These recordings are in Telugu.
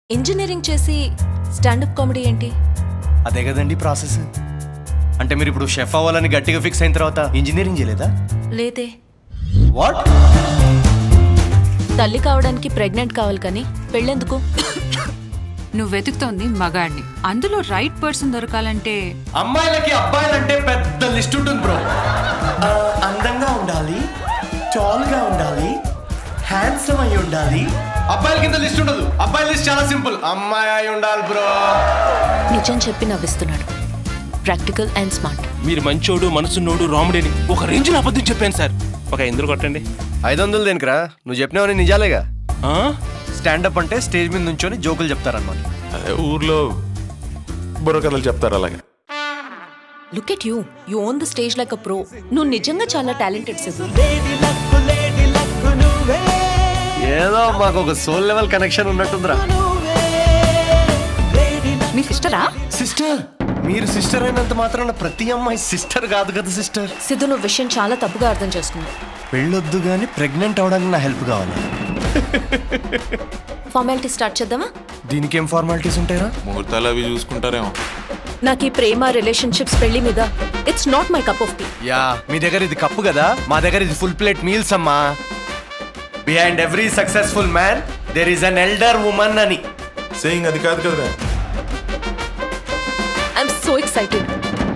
ఇంజనీరింగ్ చేసి స్టాండప్ కామెడీ ఏంటి అదే కదండి ప్రాసెస్ అంటే మీరు ఇప్పుడు షెఫ్ అవ్వాలని గట్టిగా ఫిక్స్ అయిన తర్వాత ఇంజనీరింగ్ చేయలేదా లేదే వాట్ తల్లి కావడానికి ప్రెగ్నెంట్ కావాలి కానీ పెళ్ళెందుకు నువ్వు వెతుకుతోంది మగాడిని అందులో రైట్ పర్సన్ దొరకాలంటే అమ్మాయిలకి అబ్బాయిలంటే పెద్ద లిస్ట్ ఉంటుంది బ్రో అందంగా ఉండాలి చాలుగా ఉండాలి హ్యాండ్సమ్ అయి ఉండాలి అబ్బాయిలకి ఇంత లిస్ట్ ఉండదు అబ్బాయిల లిస్ట్ చాలా సింపుల్ అమ్మాయి అయి ఉండాలి బ్రో నిజం చెప్పి నవ్విస్తున్నాడు ప్రాక్టికల్ అండ్ స్మార్ట్ మీరు మంచోడు మనసున్నోడు రాముడేని ఒక రేంజ్ లో అబద్ధం చెప్పాను సార్ ఒక ఎందుకు కొట్టండి ఐదు వందలు దేనికిరా నువ్వు చెప్పినవని నిజాలేగా ఆ? స్టాండప్ అంటే స్టేజ్ మీద నుంచొని జోకులు చెప్తారన్నమాట అదే ఊర్లో బుర్రకథలు చెప్తారు అలాగే look at you you own the stage like a pro నువ్వు నిజంగా చాలా టాలెంటెడ్ సిద్ధు ఏదో మాకు ఒక సోల్ లెవెల్ కనెక్షన్ ఉన్నట్టుందిరా మీ సిస్టరా సిస్టర్ మీరు సిస్టర్ అయినంత మాత్రాన ప్రతి అమ్మాయి సిస్టర్ కాదు కదా సిస్టర్ సిద్ధు నువ్వు విషయం చాలా తప్పుగా అర్థం చేసుకున్నావు పెళ్ళొద్దు కానీ ప్రెగ్నెంట్ అవడానికి నా హెల్ప్ కావాలి ఫార్మాలిటీ స్టార్ట్ చేద్దామా దీనికి ఏం ఫార్మాలిటీస్ ఉంటాయరా ముహూర్తాలు అవి చూసుకుంటారేమో నాకు ఈ ప్రేమ రిలేషన్షిప్స్ పెళ్లి మీద it's not my cup of tea యా మీ దగ్గర ఇది కప్పు కదా మా దగ్గర ఇది ఫుల్ ప్లేట్ మీల్స్ అమ్మా behind every successful man there is an elder woman అని సేయింగ్ అది కాదు కదరా ఐఎమ్ సో ఎక్సైటెడ్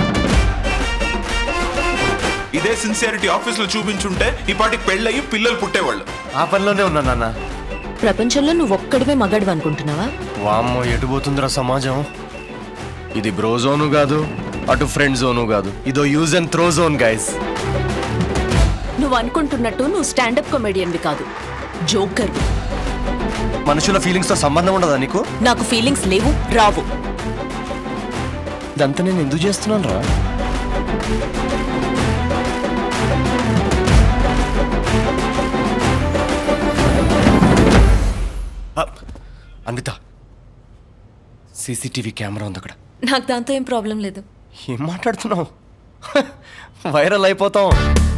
ఇదే సిన్సియారిటీ ఆఫీస్ లో చూపించుంటే ఈ పాటికి పెళ్ళయి పిల్లలు పుట్టేవాళ్ళు ఆ పనిలోనే ఉన్నా నాన్న ప్రపంచంలో నువ్వు ఒక్కడివే మగాడు అనుకుంటున్నావా వామ్మో ఎటు పోతుందిరా సమాజం ఇది బ్రో జోను కాదు అటు ఫ్రెండ్ జోను కాదు ఇదో use and throw zone guys నువ్వు అనుకుంటున్నట్టు నువ్వు స్టాండప్ కామెడియన్వి కాదు జోకర్ మనుషుల ఫీలింగ్స్ తో సంబంధం ఉండదా నీకు నాకు ఫీలింగ్స్ లేవు రావు ఇదంతా నేను ఎందుకు చేస్తున్నాను రా అన్విత సీసీటీవీ కెమెరా ఉంది అక్కడ నాకు దాంతో ఏం ప్రాబ్లం లేదు ఏం మాట్లాడుతున్నావు వైరల్ అయిపోతాం